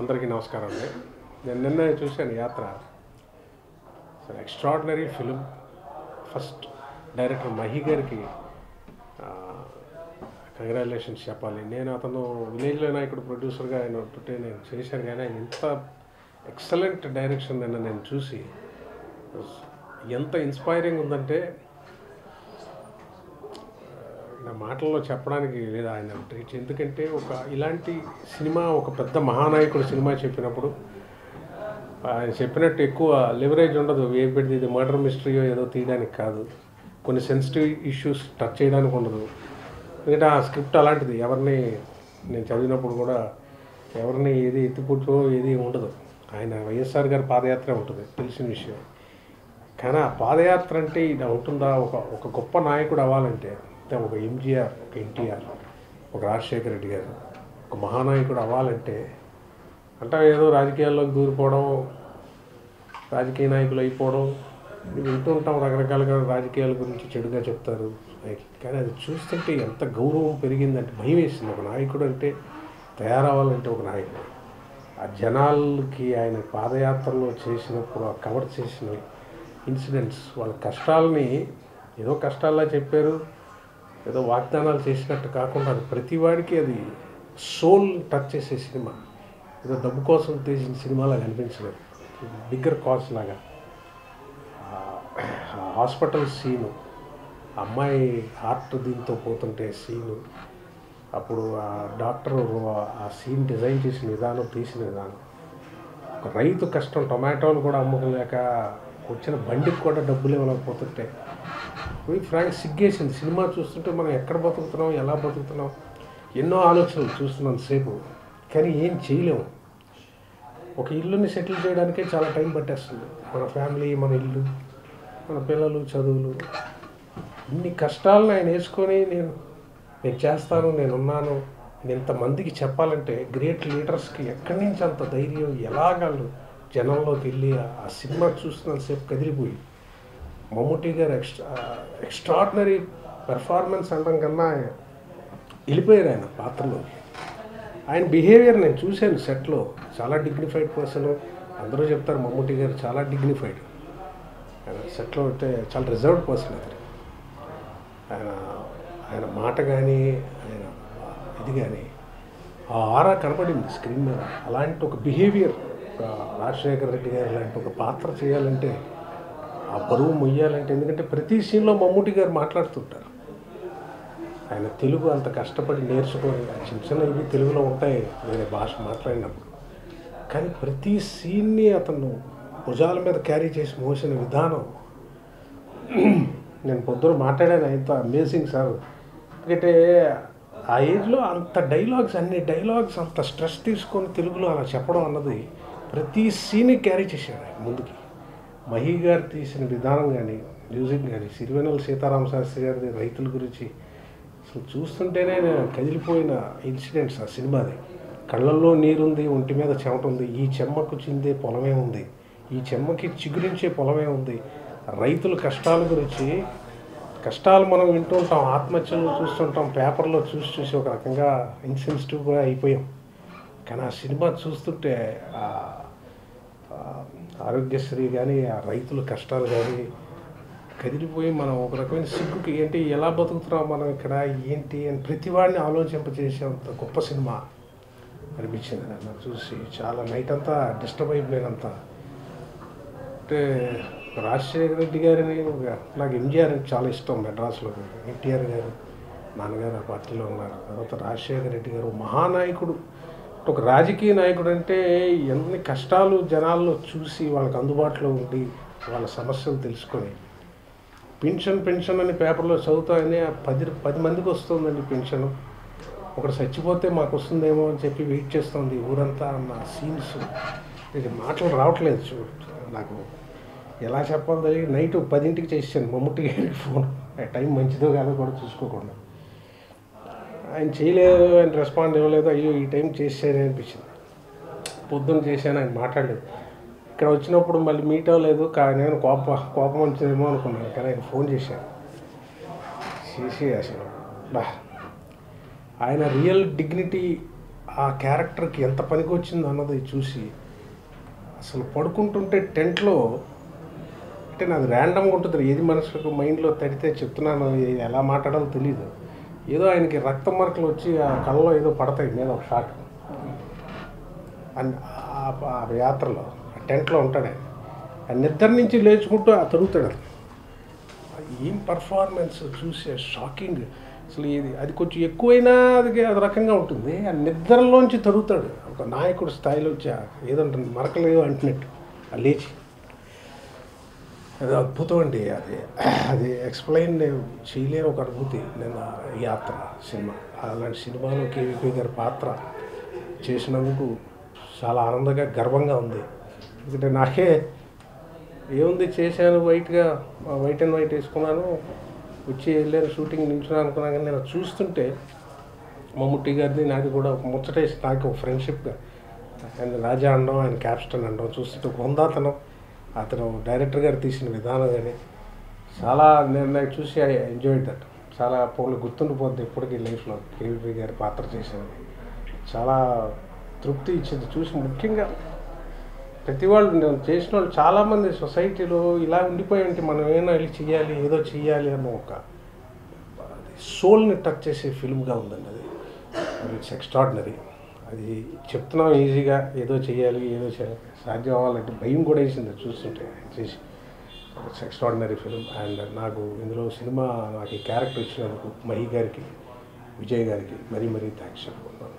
అందరికీ నమస్కారం అండి నేను నిన్న చూశాను యాత్ర అసలు extraordinary film first director Mahi గారికి కంగ్రాచులేషన్స్ చెప్పాలి నేను అతను విలేజ్లో నాయకుడు ప్రొడ్యూసర్గా ఆయన ఉంటుంటే నేను చేశాను కానీ ఆయన ఎంత ఎక్సలెంట్ డైరెక్షన్ నిన్న నేను చూసి ఎంత ఇన్స్పైరింగ్ ఉందంటే నా మాటల్లో చెప్పడానికి లేదా ఆయన ట్రీట్ ఎందుకంటే ఒక ఇలాంటి సినిమా ఒక పెద్ద మహానాయకుడు సినిమా చెప్పినప్పుడు ఆయన చెప్పినట్టు ఎక్కువ లివరేజ్ ఉండదు ఏ పెడితే ఇది మర్డర్ మిస్టరీయో ఏదో తీయడానికి కాదు కొన్ని సెన్సిటివ్ ఇష్యూస్ టచ్ చేయడానికి ఉండదు ఎందుకంటే ఆ స్క్రిప్ట్ అలాంటిది ఎవరిని నేను చదివినప్పుడు కూడా ఎవరిని ఏది ఎత్తిపుట్టో ఏది ఉండదు ఆయన వైఎస్ఆర్ గారి పాదయాత్ర ఉంటుంది తెలిసిన విషయం కానీ ఆ పాదయాత్ర అంటే ఇది ఉంటుందా ఒక ఒక గొప్ప నాయకుడు అవ్వాలంటే అంటే ఒక ఎంజీఆర్ ఒక ఎన్టీఆర్ ఒక రాజశేఖర రెడ్డి గారు ఒక మహానాయకుడు అవ్వాలంటే అంటే ఏదో రాజకీయాల్లోకి దూరిపోవడం రాజకీయ నాయకులు అయిపోవడం ఇవి వింటూ ఉంటాం రకరకాలుగా రాజకీయాల గురించి చెడుగా చెప్తారు కానీ అది చూస్తుంటే ఎంత గౌరవం పెరిగిందంటే భయం వేసింది ఒక నాయకుడు అంటే తయారవ్వాలంటే ఒక నాయకుడు ఆ జనాలకి ఆయన పాదయాత్రలో చేసినప్పుడు ఆ కవర్ చేసిన ఇన్సిడెంట్స్ వాళ్ళ కష్టాలని ఏదో కష్టాల్లా చెప్పారు ఏదో వాగ్దానాలు చేసినట్టు కాకుండా అది ప్రతి వాడికి అది సోల్ టచ్ చేసే సినిమా ఏదో డబ్బు కోసం తీసిన సినిమాలాగా అనిపించలేదు బిగ్గర్ కాజ్ లాగా ఆ హాస్పిటల్ సీను అమ్మాయి హార్ట్ దీంతో పోతుంటే సీను అప్పుడు ఆ డాక్టర్ ఆ సీన్ డిజైన్ చేసిన విధానం తీసిన విధానం ఒక రైతు కష్టం టొమాటోలు కూడా అమ్ముకోలేక వచ్చిన బండికి కూడా డబ్బులు ఇవ్వలేకపోతుంటే పోయి ఫ్రాంక్ సిగ్గేసింది సినిమా చూస్తుంటే మనం ఎక్కడ బతుకుతున్నాం ఎలా బతుకుతున్నాం ఎన్నో ఆలోచనలు చూస్తున్నాం సేపు కానీ ఏం చేయలేము ఒక ఇల్లుని సెటిల్ చేయడానికే చాలా టైం పట్టేస్తుంది మన ఫ్యామిలీ మన ఇల్లు మన పిల్లలు చదువులు ఇన్ని కష్టాలను ఆయన వేసుకొని నేను నేను చేస్తాను నేను ఉన్నాను నేను ఇంతమందికి చెప్పాలంటే గ్రేట్ లీడర్స్కి ఎక్కడి నుంచి అంత ధైర్యం ఎలాగలు జనంలోకి వెళ్ళి ఆ సినిమా చూస్తున్నంతసేపు కదిలిపోయి మమ్ముట్టి గారు ఎక్స్ట్రా ఎక్స్ట్రాడినరీ పెర్ఫార్మెన్స్ అనడం కన్నా వెళ్ళిపోయారు ఆయన పాత్రలోకి ఆయన బిహేవియర్ నేను చూశాను సెట్లో చాలా డిగ్నిఫైడ్ పర్సన్ అందరూ చెప్తారు మమ్ముట్టి గారు చాలా డిగ్నిఫైడ్ ఆయన సెట్లో అయితే చాలా రిజర్వ్డ్ పర్సన్ అతను ఆయన ఆయన మాట కానీ ఆయన ఇది కానీ ఆ ఆరా కనపడింది స్క్రీన్ మీద అలాంటి ఒక బిహేవియర్ ఒక రాజశేఖర రెడ్డి గారు లాంటి ఒక పాత్ర చేయాలంటే ఆ బరువు మొయ్యాలంటే ఎందుకంటే ప్రతి సీన్లో మమ్ముటి గారు మాట్లాడుతుంటారు ఆయన తెలుగు అంత కష్టపడి నేర్చుకొని చిన్న చిన్న ఇవి తెలుగులో ఉంటాయి వేరే భాష మాట్లాడినప్పుడు కానీ ప్రతి సీన్ని అతను భుజాల మీద క్యారీ చేసి మోసిన విధానం నేను పొద్దున మాట్లాడాను ఆయనతో అమేజింగ్ సార్ ఎందుకంటే ఆ ఏజ్లో అంత డైలాగ్స్ అన్ని డైలాగ్స్ అంత స్ట్రెస్ తీసుకొని తెలుగులో అలా చెప్పడం అన్నది ప్రతి సీన్ని క్యారీ చేశాడు ఆయన ముందుకి మహి గారు తీసిన విధానం కానీ మ్యూజిక్ కానీ సిరివెనల్ సీతారామ శాస్త్రి గారి రైతుల గురించి అసలు చూస్తుంటేనే నేను కదిలిపోయిన ఇన్సిడెంట్స్ ఆ సినిమాది కళ్ళల్లో నీరుంది ఒంటి మీద చెమట ఉంది ఈ చెమ్మకు చిందే పొలమే ఉంది ఈ చెమ్మకి చిగురించే పొలమే ఉంది రైతుల కష్టాల గురించి కష్టాలు మనం వింటూ ఉంటాం ఆత్మహత్యలు చూస్తుంటాం పేపర్లో చూసి చూసి ఒక రకంగా ఇన్సెన్సిటివ్గా అయిపోయాం కానీ ఆ సినిమా చూస్తుంటే ఆ ఆరోగ్యశ్రీ కానీ ఆ రైతుల కష్టాలు కానీ కదిలిపోయి మనం ఒక రకమైన సిగ్గుకి ఏంటి ఎలా బతుకుతున్నాం మనం ఇక్కడ ఏంటి అని ప్రతి వాడిని ఆలోచింపజేసేంత గొప్ప సినిమా అనిపించింది నన్ను చూసి చాలా నైట్ అంతా డిస్టర్బ్ అయిపోయినంత అంటే రాజశేఖర రెడ్డి గారిని ఒక- నాకు ఎంజీఆర్ అంటే చాలా ఇష్టం మెడ్రాస్లో ఎన్టీఆర్ గారు నాన్నగారు ఆ పార్టీలో ఉన్నారు తర్వాత రాజశేఖర రెడ్డి గారు మహానాయకుడు ఒక రాజకీయ నాయకుడు అంటే ఎన్ని కష్టాలు జనాల్లో చూసి వాళ్ళకి అందుబాటులో ఉండి వాళ్ళ సమస్యలు తెలుసుకొని పెన్షన్ పెన్షన్ అని పేపర్లో చదువుతాయని ఆ పది పది మందికి వస్తుందండి పెన్షన్ ఒకడు చచ్చిపోతే మాకు వస్తుందేమో అని చెప్పి వెయిట్ చేస్తుంది ఊరంతా అన్న సీన్స్ ఇది మాటలు రావట్లేదు చూ నాకు ఎలా చెప్పాలో తెలియదు నైట్ పదింటికి చేసాను మమ్ముట్టి గారికి ఫోన్ ఆ టైం మంచిదో కాదో కూడా చూసుకోకుండా ఆయన చేయలేదు ఆయన రెస్పాండ్ ఇవ్వలేదు అయ్యో ఈ టైం చేసేది అనిపించింది పొద్దున్న చేశాను ఆయన మాట్లాడలేదు ఇక్కడ వచ్చినప్పుడు మళ్ళీ మీట్ అవ్వలేదు కానీ నేను కోపం కోపం వచ్చిందేమో అనుకున్నాను కానీ ఆయన ఫోన్ చేశాను చేసి అసలు బా ఆయన రియల్ డిగ్నిటీ ఆ క్యారెక్టర్కి ఎంత పనికి వచ్చింది అన్నది చూసి అసలు పడుకుంటుంటే టెంట్లో అంటే నాది ర్యాండమ్గా ఉంటుంది ఏది మనసుకు మైండ్లో తడితే చెప్తున్నాను ఏ- ఎలా మాట్లాడాలో తెలియదు ఏదో ఆయనకి రక్త మరకలు వచ్చి ఆ కళ్ళలో ఏదో పడతాయి మీద ఒక షాట్ అన్- ఆ- ఆ యాత్రలో ఆ టెంట్లో ఉంటాడు ఆయన ఆ నిద్ర నుంచి లేచుకుంటూ ఆ తరుగుతాడు అతను. ఏం పర్ఫార్మెన్స్ చూసే షాకింగ్ అసలు ఇది అది కొంచెం ఎక్కువైనా అది అది రకంగా ఉంటుంది ఆ నిద్రలోంచి తరుగుతాడు ఒక నాయకుడు స్థాయిలో వచ్చి ఆ ఏదంటుంది మరకలేదో అంటున్నట్టు ఆ లేచి అది అద్భుతం అండి అది అది ఎక్స్ప్లెయిన్ చేయలేని ఒక అనుభూతి నేను ఆ యాత్ర సినిమా అలాంటి సినిమాలో కేవీపీ గారి పాత్ర చేసినందుకు చాలా ఆనందంగా గర్వంగా ఉంది ఎందుకంటే నాకే ఏముంది చేశాను వైట్గా వైట్ అండ్ వైట్ వేసుకున్నాను వచ్చి వెళ్ళాను షూటింగ్ నిల్చున్నాను అనుకున్నాను కానీ నేను అది చూస్తుంటే మమ్ముట్టి గారిది నాది కూడా ఒక ముచ్చటేసి నాకు ఒక ఫ్రెండ్షిప్గా ఆయన రాజా అనడం ఆయన క్యాప్స్టన్ అనడం చూస్తుంటే ఒక హుందాతనం అతను డైరెక్టర్ గారు తీసిన విధానం కానీ చాలా నేను నాకు చూసి ఐ ఎంజాయ్ దట్ చాలా పోలు గుర్తుండిపోద్ది ఇప్పటికీ లైఫ్లో కేవీపీ గారి పాత్ర చేసినది చాలా తృప్తి ఇచ్చింది చూసి ముఖ్యంగా ప్రతి వాళ్ళు నేను చేసిన వాళ్ళు చాలామంది సొసైటీలో ఇలా ఉండిపోయి ఉంటే మనం ఏమైనా వెళ్ళి చెయ్యాలి ఏదో చెయ్యాలి అన్న ఒక సోల్ని టచ్ చేసే ఫిల్మ్గా ఉందండి అది ఇట్స్ ఎక్స్ట్రాడినరీ అది చెప్తున్నాం ఈజీగా ఏదో చేయాలి ఏదో చేయాలి సాధ్యం అవ్వాలంటే భయం కూడా వేసింది అది చూస్తుంటే చేసి ఇట్స్ ఎక్స్ట్రాడినరీ ఫిల్మ్ అండ్ నాకు ఇందులో సినిమా నాకు ఈ క్యారెక్టర్ ఇచ్చినందుకు మహి గారికి విజయ్ గారికి మరీ మరీ థ్యాంక్స్ చెప్పుకున్నాను